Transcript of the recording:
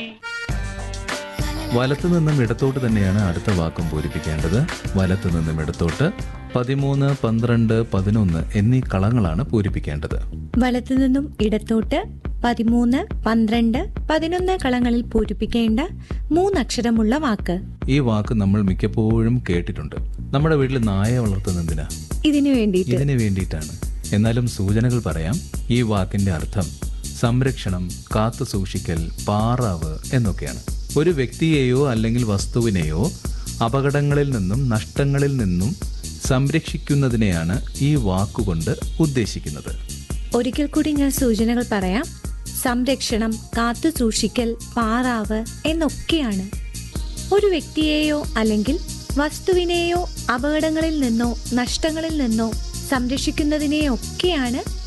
വലത്തു നിന്നും ഇടത്തോട്ട് തന്നെയാണ് അടുത്ത വാക്കും പൂരിപ്പിക്കേണ്ടത് വലത്തു നിന്നും ഇടത്തോട്ട് പതിമൂന്ന് പന്ത്രണ്ട് പതിനൊന്ന് എന്നീ കളങ്ങളാണ് പൂരിപ്പിക്കേണ്ടത് വലത്തുനിന്നും ഇടത്തോട്ട് പതിമൂന്ന് പന്ത്രണ്ട് പതിനൊന്ന് കളങ്ങളിൽ പൂരിപ്പിക്കേണ്ട മൂന്നക്ഷരമുള്ള വാക്ക് ഈ വാക്ക് നമ്മൾ മിക്കപ്പോഴും കേട്ടിട്ടുണ്ട് നമ്മുടെ വീട്ടിൽ നായ വളർത്തുന്നതിനാ ഇതിനു വേണ്ടിയിട്ട് ഇതിന് വേണ്ടിയിട്ടാണ് എന്നാലും സൂചനകൾ പറയാം ഈ വാക്കിന്റെ അർത്ഥം സംരക്ഷണം കാത്തു സൂക്ഷിക്കൽ പാറാവ് എന്നൊക്കെയാണ് ഒരു വ്യക്തിയെയോ അല്ലെങ്കിൽ വസ്തുവിനെയോ അപകടങ്ങളിൽ നിന്നും നഷ്ടങ്ങളിൽ നിന്നും സംരക്ഷിക്കുന്നതിനെയാണ് ഈ വാക്കുകൊണ്ട് ഉദ്ദേശിക്കുന്നത് ഒരിക്കൽ കൂടി ഞാൻ സൂചനകൾ പറയാം സംരക്ഷണം കാത്തു സൂക്ഷിക്കൽ പാറാവ് എന്നൊക്കെയാണ് ഒരു വ്യക്തിയെയോ അല്ലെങ്കിൽ വസ്തുവിനെയോ അപകടങ്ങളിൽ നിന്നോ നഷ്ടങ്ങളിൽ നിന്നോ സംരക്ഷിക്കുന്നതിനെയൊക്കെയാണ്